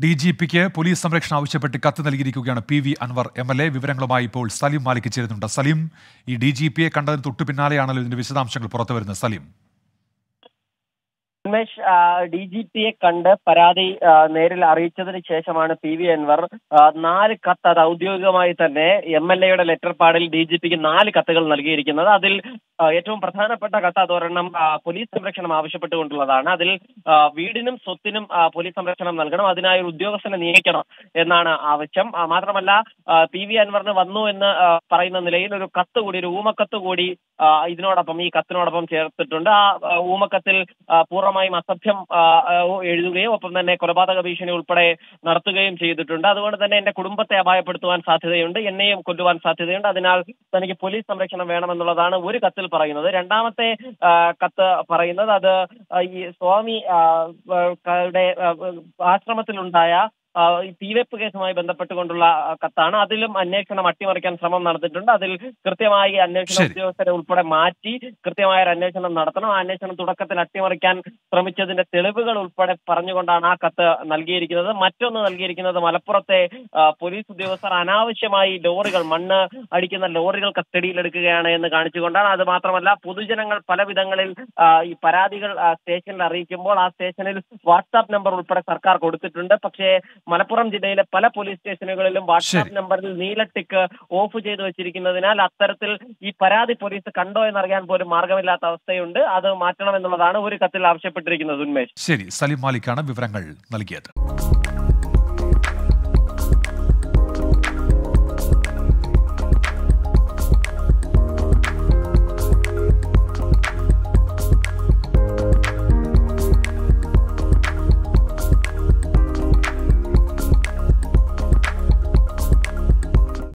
D G പിക്ക് police സംരക്ഷണം ആവശ്യപ്പെട്ട് കത്ത് നൽകിയിരിക്കുകയാണ് P V Anvar M L A വിവരങ്ങളുമായി ഇപ്പോൾ സലീം മാലിക് ചേരുന്നുണ്ട് സലീം ഈ ഡി ജി പിയെ കണ്ടതിന് തൊട്ടു പിന്നാലെയാണല്ലോ ഇതിന്റെ വിശദാംശങ്ങൾ പുറത്തു വരുന്നത് സലീം ഉമേഷ് ഡി ജി പിയെ കണ്ട് പരാതി ആ, നേരിൽ അറിയിച്ചതിന് ശേഷമാണ് പി വി അൻവർ ആ, നാല് കത്ത് അത് ഔദ്യോഗികമായി തന്നെ എം എൽ എയുടെ ലെറ്റർ പാഡിൽ ഡി ജി പിക്ക് നാല് കത്തുകൾ നൽകിയിരിക്കുന്നത് അതിൽ ആ, ഏറ്റവും പ്രധാനപ്പെട്ട കത്ത് അതൊരെണ്ണം ആ, പോലീസ് സംരക്ഷണം ആവശ്യപ്പെട്ടുകൊണ്ടുള്ളതാണ് അതിൽ ആ, വീടിനും സ്വത്തിനും ആ, പോലീസ് സംരക്ഷണം നൽകണം അതിനായി ഒരു ഉദ്യോഗസ്ഥനെ നിയമിക്കണം എന്നാണ് ആവശ്യം ആ, മാത്രമല്ല ആ, പി വി അൻവറിന് വന്നു എന്ന് ആ, പറയുന്ന നിലയിൽ ഒരു കത്ത് കൂടി ഒരു ഊമക്കത്ത് കൂടി ആ, ഇതിനോടൊപ്പം ഈ കത്തിനോടൊപ്പം ചേർത്തിട്ടുണ്ട് ആ ആ, ഊമക്കത്തിൽ ആ, പൂർണ്ണമായും അസഭ്യം ആ, ആ, എഴുതുകയും ഒപ്പം തന്നെ കൊലപാതക ഭീഷണി ഉൾപ്പെടെ നടത്തുകയും ചെയ്തിട്ടുണ്ട് അതുകൊണ്ട് തന്നെ എന്റെ കുടുംബത്തെ അപായപ്പെടുത്തുവാൻ സാധ്യതയുണ്ട് എന്നെയും കൊല്ലുവാൻ സാധ്യതയുണ്ട് അതിനാൽ തനിക്ക് പോലീസ് സംരക്ഷണം വേണമെന്നുള്ളതാണ് ഒരു കത്തിൽ പറയുന്നത് രണ്ടാമത്തെ ആ, കത്ത് പറയുന്നത് അത് ആ, ഈ സ്വാമി ആ, ആ, യുടെ ആ, ആശ്രമത്തിലുണ്ടായ ആ, ഈ തീവെപ്പ് കേസുമായി ബന്ധപ്പെട്ടുകൊണ്ടുള്ള ആ, കത്താണ് അതിലും അന്വേഷണം അട്ടിമറിക്കാൻ ശ്രമം നടന്നിട്ടുണ്ട് അതിൽ കൃത്യമായി അന്വേഷണ ശരി. ഉദ്യോഗസ്ഥരെ ഉൾപ്പെടെ മാറ്റി കൃത്യമായ ഒരു അന്വേഷണം നടത്തണം ആ അന്വേഷണം തുടക്കത്തിൽ അട്ടിമറിക്കാൻ ശ്രമിച്ചതിന്റെ തെളിവുകൾ ഉൾപ്പെടെ പറഞ്ഞുകൊണ്ടാണ് ആ കത്ത് നൽകിയിരിക്കുന്നത് മറ്റൊന്ന് നൽകിയിരിക്കുന്നത് മലപ്പുറത്തെ ആ, പോലീസ് ഉദ്യോഗസ്ഥർ അനാവശ്യമായി ലോറികൾ മണ്ണ് അടിക്കുന്ന ലോറികൾ കസ്റ്റഡിയിലെടുക്കുകയാണ് എന്ന് കാണിച്ചുകൊണ്ടാണ് അത് മാത്രമല്ല പൊതുജനങ്ങൾ പല വിധങ്ങളിൽ ആ, ഈ പരാതികൾ ആ, സ്റ്റേഷനിൽ അറിയിക്കുമ്പോൾ ആ സ്റ്റേഷനിൽ വാട്സാപ്പ് നമ്പർ ഉൾപ്പെടെ സർക്കാർ കൊടുത്തിട്ടുണ്ട് പക്ഷേ മലപ്പുറം ജില്ലയിലെ പല പോലീസ് സ്റ്റേഷനുകളിലും വാട്സാപ്പ് ശരി. നമ്പറിൽ നീല ടിക്ക് ഓഫ് ചെയ്ത് വെച്ചിരിക്കുന്നതിനാൽ അത്തരത്തിൽ ഈ പരാതി പോലീസ് കണ്ടോ എന്നറിയാൻ പോലും മാർഗമില്ലാത്ത അവസ്ഥയുണ്ട് അത് മാറ്റണമെന്നുള്ളതാണ് ഒരു കത്തിൽ ആവശ്യപ്പെട്ടിരിക്കുന്നത് ഉന്മേഷ് ശരി സലീം മാലിക്കാണ് വിവരങ്ങൾ നൽകിയത്